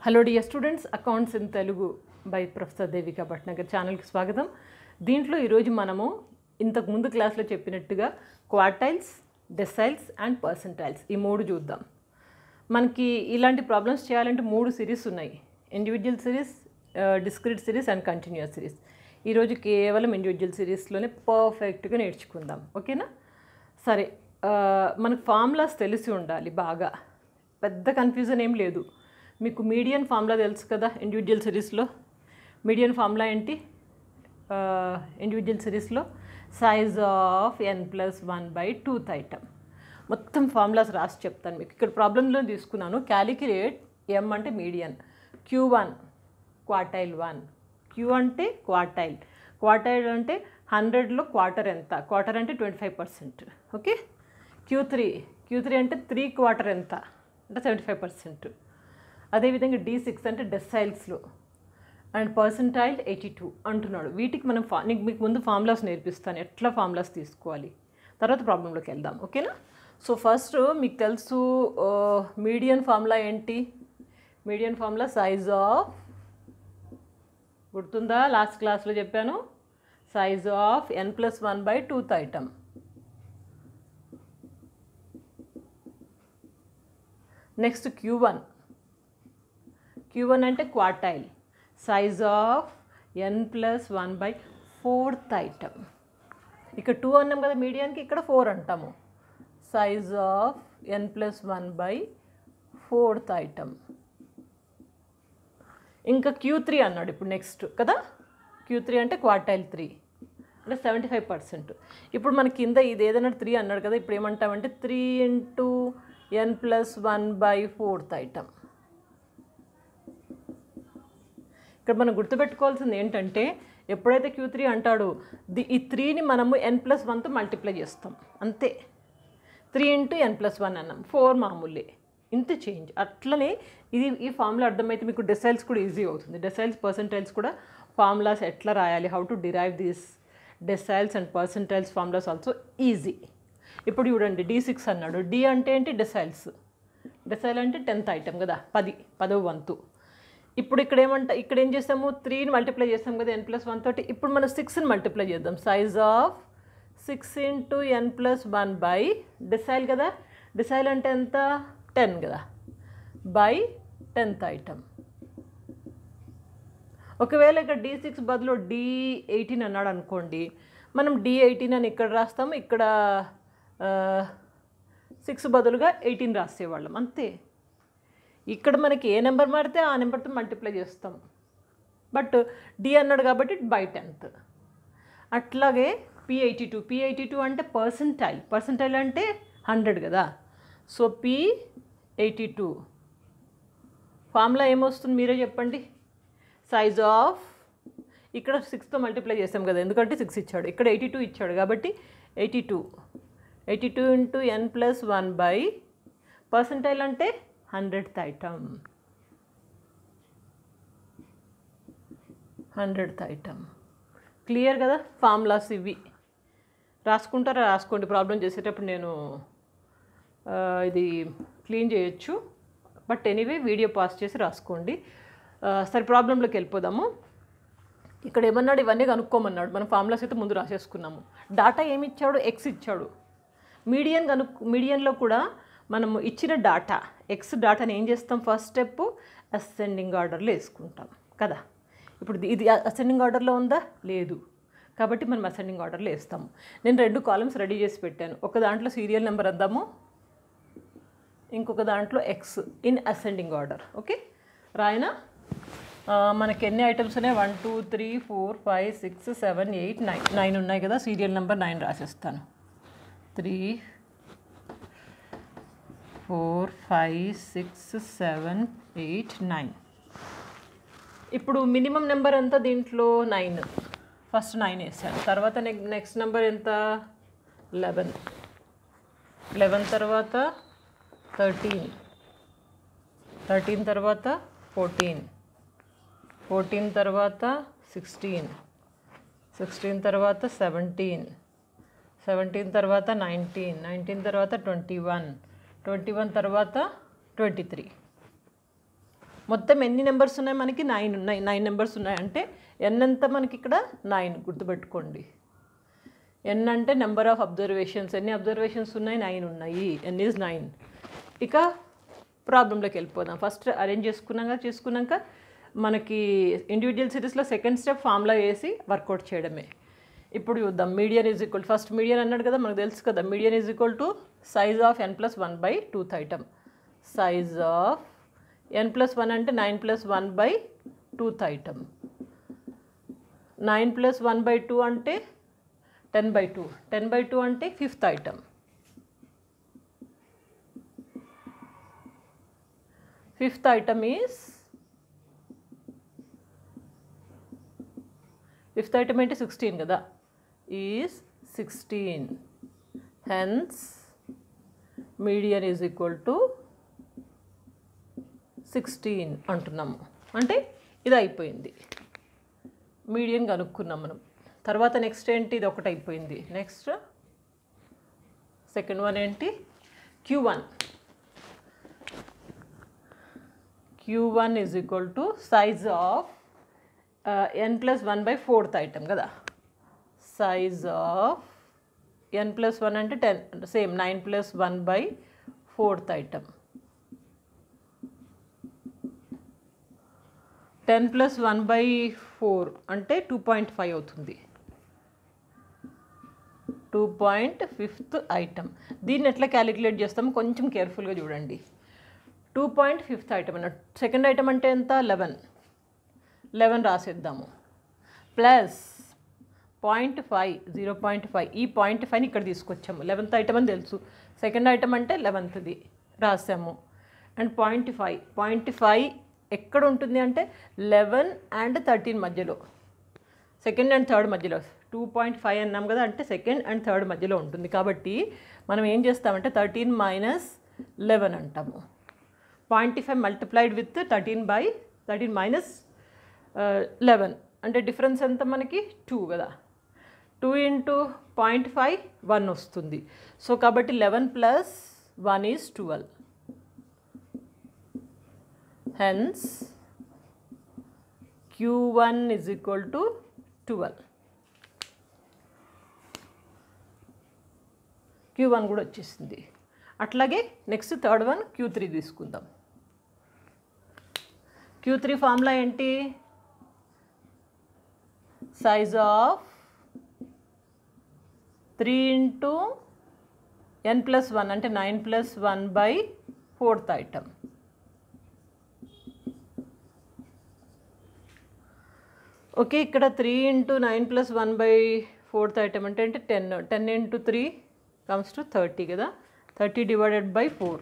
hello dear students accounts in Telugu by professor Devika Bhatnagar ఛానల్కి స్వాగతం దీంట్లో ఈరోజు మనము ఇంతకు ముందు క్లాస్లో చెప్పినట్టుగా క్వార్టైల్స్ డెసైల్స్ అండ్ పర్సంటైల్స్ ఈ మూడు చూద్దాం మనకి ఇలాంటి ప్రాబ్లమ్స్ చేయాలంటే మూడు సిరీస్ ఉన్నాయి individual series discrete series and continuous series ఈరోజు కేవలం ఇండివిజువల్ సిరీస్లోనే పర్ఫెక్ట్గా నేర్చుకుందాం ఓకేనా సరే ఆ, మనకు ఫార్ములాస్ తెలిసి ఉండాలి బాగా పెద్ద కన్ఫ్యూజన్ ఏం లేదు మీకు మీడియన్ ఫార్ములా తెలుసు కదా ఇండివిజువల్ సిరీస్లో మీడియన్ ఫార్ములా ఏంటి ఇండివిజువల్ సిరీస్లో size of N plus one by twoth item మొత్తం ఫార్ములాస్ రాసి చెప్తాను మీకు ఇక్కడ ప్రాబ్లంలో తీసుకున్నాను క్యాలిక్యులేట్ ఎం అంటే median Q one quartile one Q అంటే క్వార్టైల్ క్వార్టైల్ అంటే హండ్రెడ్లో క్వార్టర్ ఎంత క్వార్టర్ అంటే twenty five percent okay Q three Q three అంటే త్రీ క్వార్టర్ ఎంత అంటే సెవెంటీ ఫైవ్ పర్సెంట్ అదేవిధంగా డి సిక్స్ అంటే డెసైల్స్లో అండ్ పర్సంటైల్ ఎయిటీ టూ అంటున్నాడు వీటికి మనం ఫా నీకు మీకు ముందు ఫార్ములాస్ నేర్పిస్తాను ఎట్లా ఫార్ములాస్ తీసుకోవాలి తర్వాత ప్రాబ్లంలోకి వెళ్దాం ఓకేనా సో ఫస్ట్ మీకు తెలుసు మీడియన్ ఫార్ములా ఏంటి మీడియన్ ఫార్ములా సైజ్ ఆఫ్ గుర్తుందా లాస్ట్ క్లాస్లో చెప్పాను size of N plus one by twoth item next Q one Q one అంటే quartile size of N plus one by fourth item ఇక్కడ two అన్నాం కదా మీడియానికి ఇక్కడ ఫోర్ అంటాము size of N plus one by fourth item ఇంకా Q three అన్నాడు ఇప్పుడు నెక్స్ట్ కదా క్యూ త్రీ అంటే క్వార్టైల్ త్రీ అంటే సెవెంటీ ఫైవ్ పర్సెంట్ ఇప్పుడు మన కింద ఇది ఏదైనా త్రీ అన్నాడు కదా ఇప్పుడు ఏమంటామంటే three into N plus one by fourth item ఇక్కడ మనం గుర్తుపెట్టుకోవాల్సింది ఏంటంటే ఎప్పుడైతే క్యూ త్రీ అంటాడో ది ఈ త్రీని మనము ఎన్ ప్లస్ వన్తో మల్టిప్లై చేస్తాం అంతే three into N plus one అన్నాం ఫోర్ మామూలే ఇంత చేంజ్ అట్లనే ఇది ఈ ఫార్ములా అర్థమైతే మీకు డెసైల్స్ కూడా ఈజీ అవుతుంది డెసైల్స్ పర్సంటైల్స్ కూడా ఫార్ములాస్ ఎట్లా రాయాలి how to derive these deciles and percentiles formulas also easy ఇప్పుడు చూడండి డి సిక్స్ అన్నాడు డి అంటే ఏంటి డెసైల్స్ డెసైల్ అంటే టెన్త్ ఐటమ్ కదా పది పదవ వంతు ఇప్పుడు ఇక్కడ ఏమంట ఇక్కడ ఏం చేస్తాము త్రీని మల్టిప్లై చేస్తాం కదా ఎన్ ప్లస్ వన్ తోటి ఇప్పుడు మనం సిక్స్ని మల్టిప్లై చేద్దాం size of six into N plus one by decile కదా డిసైల్ అంటే ఎంత టెన్ కదా బై టెన్త్ ఐటమ్ ఒకవేళ ఇక్కడ డి సిక్స్ బదులు డి ఎయిటీన్ అన్నాడు అనుకోండి మనం డి ఎయిటీన్ అని ఇక్కడ రాస్తాము ఇక్కడ సిక్స్ బదులుగా ఎయిటీన్ రాసేవాళ్ళం అంతే ఇక్కడ మనకి ఏ నెంబర్ మారితే ఆ నెంబర్తో మల్టిప్లై చేస్తాం బట్ డి అన్నాడు కాబట్టి బై టెన్త్ అట్లాగే P eighty two P eighty two అంటే పర్సంటైల్ పర్సంటైల్ అంటే హండ్రెడ్ కదా so P eighty two formula ఏమొస్తుంది మీరే చెప్పండి సైజ్ ఆఫ్ ఇక్కడ సిక్స్తో మల్టిప్లై చేస్తాం కదా ఎందుకంటే సిక్స్ ఇచ్చాడు ఇక్కడ ఎయిటీ టూ ఇచ్చాడు కాబట్టి eighty two eighty two into N plus one by percentile అంటే hundredth item hundredth item clear కదా ఫార్ములాస్ ఇవి రాసుకుంటారా రాసుకోండి ప్రాబ్లం చేసేటప్పుడు నేను ఆ, ఇది క్లీన్ చేయొచ్చు బట్ ఎనీవే వీడియో పాస్ చేసి రాసుకోండి ఆ, సరే ప్రాబ్లంలోకి వెళ్ళిపోదాము ఇక్కడ ఏమన్నాడు ఇవన్నీ కనుక్కోమన్నాడు మనం ఫార్ములాస్ అయితే ముందు రాసేసుకున్నాము డాటా ఏమి ఇచ్చాడు ఎక్స్ ఇచ్చాడు మీడియన్ కను మీడియన్లో కూడా మనము ఇచ్చిన డాటా ఎక్స్ డాటాని ఏం చేస్తాం ఫస్ట్ స్టెప్ అసెండింగ్ ఆర్డర్లో వేసుకుంటాం కదా ఇప్పుడు ఇది అసెండింగ్ ఆర్డర్లో ఉందా లేదు కాబట్టి మనం అసెండింగ్ ఆర్డర్లో వేస్తాము నేను రెండు కాలమ్స్ రెడీ చేసి పెట్టాను ఒక దాంట్లో సీరియల్ నెంబర్ వద్దాము ఇంకొక దాంట్లో X in ascending order okay రాయనా ఆ, మనకి ఎన్ని ఐటమ్స్ ఉన్నాయి one two three four five six seven eight nine nine ఉన్నాయి కదా సీరియల్ నెంబర్ నైన్ రాసేస్తాను three four five six seven eight nine ఇప్పుడు మినిమం నెంబర్ ఎంత దీంట్లో నైన్ ఫస్ట్ నైన్ వేసాను తర్వాత నెక్ నెక్స్ట్ నెంబర్ ఎంత లెవెన్ లెవెన్ తర్వాత థర్టీన్ థర్టీన్ తర్వాత ఫోర్టీన్ ఫోర్టీన్ తర్వాత సిక్స్టీన్ సిక్స్టీన్ తర్వాత సెవెంటీన్ సెవెంటీన్ తర్వాత నైన్టీన్ నైన్టీన్ తర్వాత ట్వంటీ వన్ ట్వంటీ వన్ తర్వాత ట్వంటీ త్రీ మొత్తం ఎన్ని నెంబర్స్ ఉన్నాయి మనకి నైన్ ఉన్నాయి నైన్ నెంబర్స్ ఉన్నాయి అంటే ఎన్ ఎంత మనకి ఇక్కడ నైన్ గుర్తుపెట్టుకోండి ఎన్ అంటే నెంబర్ ఆఫ్ అబ్జర్వేషన్స్ ఎన్ని అబ్జర్వేషన్స్ ఉన్నాయి నైన్ ఉన్నాయి ఎన్ ఈజ్ నైన్ ఇక ప్రాబ్లంలోకి వెళ్ళిపోదాం ఫస్ట్ అరేంజ్ చేసుకున్నాక చేసుకున్నాక మనకి ఇండివిజువల్ సిరీస్లో సెకండ్ స్టెప్ ఫార్ములా వేసి వర్కౌట్ చేయడమే ఇప్పుడు చూద్దాం median is equal first median అన్నాడు కదా మనకు తెలుసు కదా median is equal to size of N plus one by twoth item size of N plus one అంటే nine plus one by twoth item nine plus one by two అంటే ten by two ten by two అంటే fifth item fifth item is fifth item అంటే sixteen కదా is sixteen hence median is equal to sixteen అంటున్నాము అంటే ఇది అయిపోయింది medium కనుక్కున్నాం మనం తర్వాత నెక్స్ట్ ఏంటి ఇది ఒకటి అయిపోయింది నెక్స్ట్ సెకండ్ వన్ ఏంటి Q one Q one is equal to size of N plus one by fourth item కదా size of N plus one అంటే ten same nine plus one by fourth item ten plus one by four అంటే two point five అవుతుంది two point fifth item దీన్ని ఎట్లా calculate చేస్తాం కొంచెం కేర్ఫుల్గా చూడండి టూ పాయింట్ ఫిఫ్త్ ఐటమ్ అన్న సెకండ్ ఐటమ్ అంటే ఎంత eleven eleven రాసేద్దాము plus point five zero point five ఈ పాయింట్ ఫైవ్ని ఇక్కడ తీసుకొచ్చాము లెవెన్త్ ఐటమ్ అని తెలుసు సెకండ్ ఐటమ్ అంటే లెవెన్త్ది రాసాము and point five point five ఎక్కడ ఉంటుంది అంటే లెవెన్ అండ్ థర్టీన్ మధ్యలో సెకండ్ అండ్ థర్డ్ మధ్యలో టూ పాయింట్ ఫైవ్ అన్నాం కదా అంటే సెకండ్ అండ్ థర్డ్ మధ్యలో ఉంటుంది కాబట్టి మనం ఏం చేస్తామంటే థర్టీన్ మైనస్ లెవెన్ అంటాము point five multiplied with thirteen by thirteen minus eleven అంటే డిఫరెన్స్ ఎంత మనకి టూ కదా two into point five one వస్తుంది సో కాబట్టి eleven plus one is twelve hence Q one is equal to twelve Q one కూడా వచ్చేసింది అట్లాగే next third one Q three తీసుకుందాం క్యూ త్రీ ఫార్ములా ఏంటి size of three into N plus one అంటే nine plus one by fourth item okay ఇక్కడ three into nine plus one by fourth item అంటే అంటే ten ten into three comes to thirty కదా thirty divided by four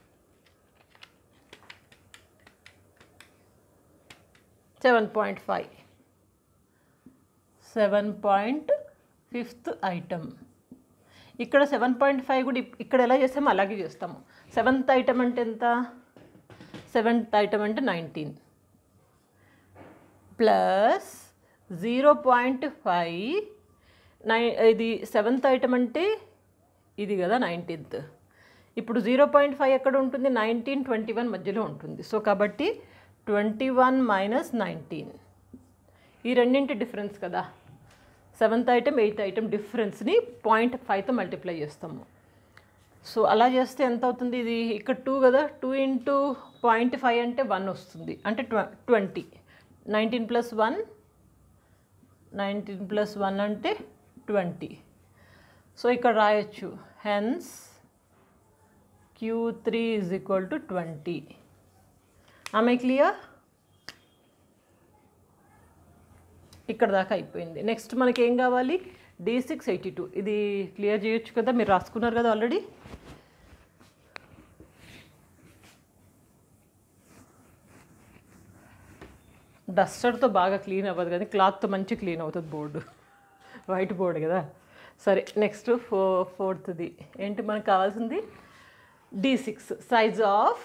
seven point five seven point fifth item ఇక్కడ seven point five కూడా ఇప్- ఇక్కడ ఎలా చేస్తామో అలాగే చేస్తాము సెవెంత్ ఐటమ్ అంటే ఎంత సెవెంత్ ఐటమ్ అంటే nineteen plus zero point five నై ఇది సెవెంత్ ఐటమ్ అంటే ఇది కదా నైన్టీన్త్ ఇప్పుడు జీరో పాయింట్ ఫైవ్ ఎక్కడ ఉంటుంది నైన్టీన్ ట్వంటీ వన్ మధ్యలో ఉంటుంది సో కాబట్టి ట్వంటీ వన్ మైనస్ నైన్టీన్ ఈ రెండింటి డిఫరెన్స్ కదా సెవెంత్ ఐటమ్ ఎయిత్ ఐటమ్ డిఫరెన్స్ని పాయింట్ ఫైవ్తో మల్టిప్లై చేస్తాము సో అలా చేస్తే ఎంత అవుతుంది ఇది ఇక్కడ టూ కదా టూ ఇంటూ పాయింట్ ఫైవ్ అంటే వన్ వస్తుంది అంటే ట్వ twenty nineteen plus one nineteen plus one అంటే ట్వంటీ సో ఇక్కడ రాయొచ్చు hence Q three is equal to twenty ఆమె క్లియర్ ఇక్కడ దాకా అయిపోయింది నెక్స్ట్ మనకి ఏం కావాలి డి సిక్స్ ఎయిటీ టూ ఇది క్లియర్ చేయొచ్చు కదా మీరు రాసుకున్నారు కదా ఆల్రెడీ డస్టర్తో బాగా క్లీన్ అవ్వదు కానీ క్లాత్తో మంచి క్లీన్ అవుతుంది బోర్డు వైట్ బోర్డు కదా సరే నెక్స్ట్ ఫో ఫోర్త్ది ఏంటి మనకు కావాల్సింది D six size of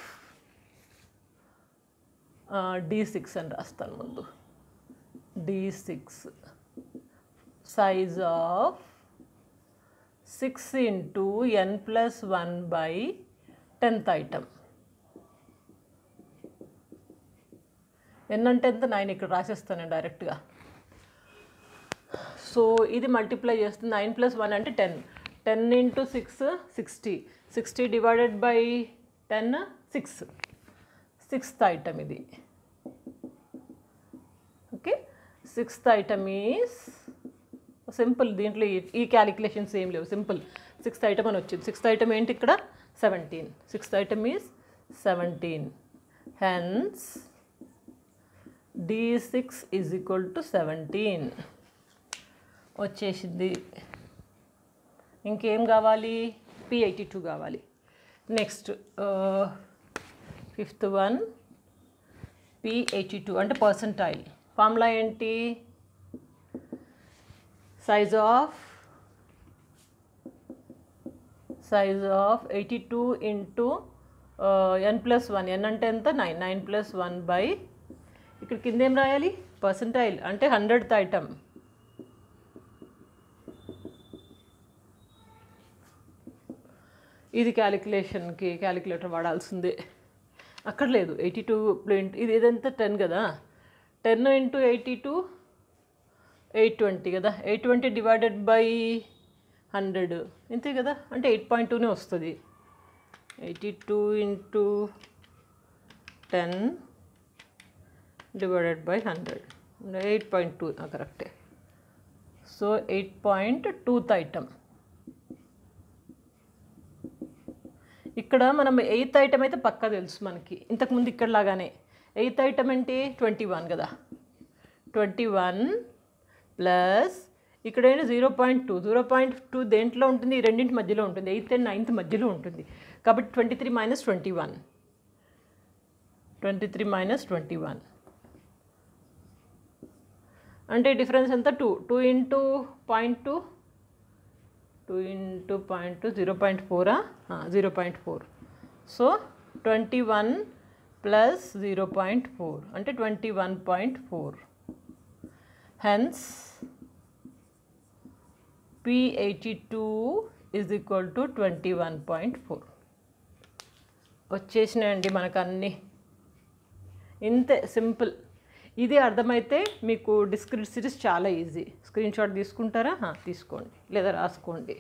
D six అని రాస్తాను ముందు D six size of six into N plus one by tenth item N అంటే ఎంత నైన్ ఇక్కడ రాసేస్తాను డైరెక్ట్గా సో ఇది మల్టిప్లై చేస్తుంది నైన్ ప్లస్ వన్ అంటే ten ten into six sixty sixty divided by ten six sixth item ఇది okay sixth item is simple దీంట్లో ఈ- ఈ క్యాలిక్యులేషన్స్ ఏం లేవు సింపుల్ సిక్స్త్ ఐటమ్ అని వచ్చింది సిక్స్త్ ఐటమ్ ఏంటి ఇక్కడ seventeen sixth item is seventeen hence D six is equal to seventeen వచ్చేసింది ఇంకేం కావాలి పి ఎయిటీ టూ కావాలి next fifth one P eighty two అంటే పర్సంటైల్ ఫార్ములా ఏంటి size of size of eighty two into N plus one N అంటే ఎంత nine nine plus one by ఇక్కడ కింద ఏం రాయాలి పర్సంటైల్ అంటే హండ్రెడ్త్ ఐటమ్ ఇది క్యాలిక్యులేషన్కి క్యాలిక్యులేటర్ వాడాల్సిందే అక్కడ లేదు ఎయిటీ టూ ప్లేంట్ ఇది ఇదంతా టెన్ కదా ten into eighty two eight twenty కదా eight twenty divided by hundred ఇంతే కదా అంటే ఎయిట్ పాయింట్ టూనే వస్తుంది eighty two into ten divided by hundred eight point two కరెక్టే so eight point twoth item ఇక్కడ మనం ఎయిత్ ఐటమ్ అయితే పక్కా తెలుసు మనకి ఇంతకుముందు ఇక్కడ లాగానే ఎయిత్ ఐటమ్ ఏంటి ట్వంటీ వన్ కదా ట్వంటీ వన్ ప్లస్ ఇక్కడ ఏంటి zero point two zero point two దేంట్లో ఉంటుంది ఈ రెండింటి మధ్యలో ఉంటుంది ఎయిత్ అండ్ నైన్త్ మధ్యలో ఉంటుంది కాబట్టి twenty three minus twenty one twenty three minus twenty one అంటే డిఫరెన్స్ ఎంత two two into point two two into point two zero point ఫోరా zero point four so twenty one plus zero point four అంటే twenty one point four hence P eighty two is equal to twenty one point four వచ్చేసినాయండి మనకు అన్నీ ఇంతే simple ఇది అర్థమైతే మీకు discrete series చాలా ఈజీ స్క్రీన్ షాట్ తీసుకుంటారా హా, తీసుకోండి లేదా రాసుకోండి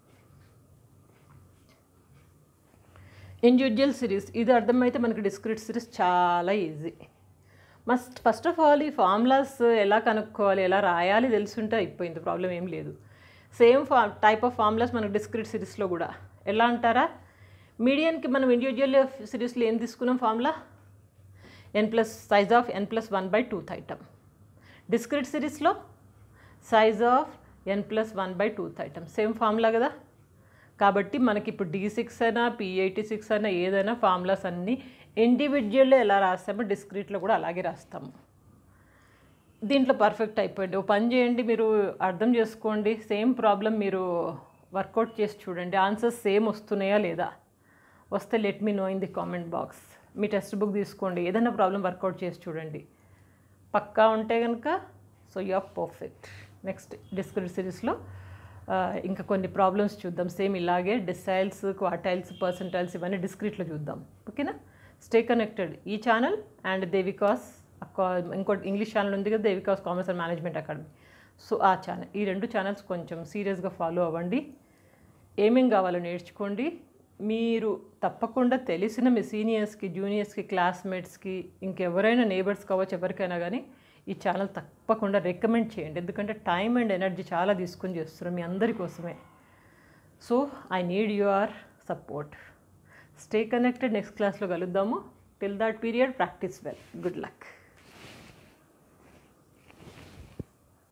ఇండివిజువల్ సిరీస్ ఇది అర్థమైతే మనకి డిస్క్రిట్ సిరీస్ చాలా easy must first of all ఈ ఫార్ములాస్ ఎలా కనుక్కోవాలి ఎలా రాయాలి తెలుసుంటే అయిపోయింది ప్రాబ్లం ఏం లేదు సేమ్ ఫా టైప్ ఆఫ్ ఫార్ములాస్ మనకు డిస్క్రిట్ సిరీస్లో కూడా ఎలా అంటారా మీడియన్కి మనం ఇండివిజువల్ సిరీస్లో ఏం తీసుకున్నాం formula N plus size of N plus one by twoth item discrete సిరీస్లో size of N plus one by twoth item same formula కదా కాబట్టి మనకి ఇప్పుడు డి సిక్స్ అయినా పి ఎయిటీ సిక్స్ అయినా ఏదైనా ఫార్ములాస్ అన్నీ ఇండివిజువల్లో ఎలా రాస్తామో డిస్క్రిట్లో కూడా అలాగే రాస్తాము దీంట్లో పర్ఫెక్ట్ అయిపోయింది ఓ పని చేయండి మీరు అర్థం చేసుకోండి సేమ్ ప్రాబ్లం మీరు వర్కౌట్ చేసి చూడండి ఆన్సర్స్ సేమ్ వస్తున్నాయా లేదా వస్తే let me know in the comment box మీ టెక్స్ట్ బుక్ తీసుకోండి ఏదైనా ప్రాబ్లం వర్కౌట్ చేసి చూడండి పక్కా ఉంటే కనుక so you are perfect next discrete సిరీస్లో ఇంకా కొన్ని ప్రాబ్లమ్స్ చూద్దాం సేమ్ ఇలాగే డిసైల్స్ క్వార్టైల్స్ పర్సంటైల్స్ ఇవన్నీ డిస్క్రిట్లో చూద్దాం ఓకేనా స్టే కనెక్టెడ్ ఈ ఛానల్ అండ్ దేవికాస్ ఇంకోటి ఇంగ్లీష్ ఛానల్ ఉంది కదా Devika's commerce and management academy so ఆ ఛానల్ ఈ రెండు ఛానల్స్ కొంచెం సీరియస్గా ఫాలో అవ్వండి ఏమేం కావాలో నేర్చుకోండి మీరు తప్పకుండా తెలిసిన మీ సీనియర్స్కి జూనియర్స్కి క్లాస్మేట్స్కి ఇంకెవరైనా నేబర్స్ కావచ్చు ఎవరికైనా కానీ ఈ ఛానల్ తప్పకుండా రికమెండ్ చేయండి ఎందుకంటే టైం అండ్ ఎనర్జీ చాలా తీసుకొని చేస్తున్నాం మీ అందరి కోసమే so I need your support stay connected next క్లాస్లో కలుద్దాము till that period practice well good luck